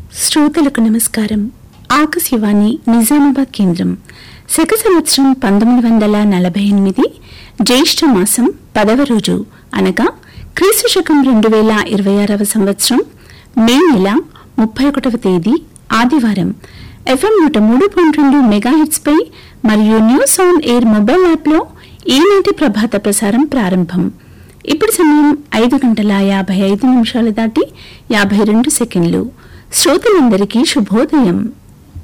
శ్రోతలకు నమస్కారం ఆకాశవాణి నిజామాబాద్ కేంద్రం శక సంవత్సరం పంతొమ్మిది వందల నలభై ఎనిమిది జ్యేష్ఠ మాసం పదవ రోజు అనగా క్రీస్తు శకం రెండు వేల ఇరవై ఆరవ సంవత్సరం మే నెల ముప్పై ఒకటవ తేదీ ఆదివారం ఎఫ్ఎం నూట మూడు పాయింట్ రెండు మెగాహిట్స్ పై మరియు న్యూస్ ఆన్ ఎయిర్ మొబైల్ యాప్లో ఈనాటి ప్రభాత ప్రసారం ప్రారంభం ఇప్పుడు సమయం ఐదు గంటల యాభై ఐదు నిమిషాలు దాటి యాభై రెండు సెకండ్లు శ్రోతలందరికీ శుభోదయం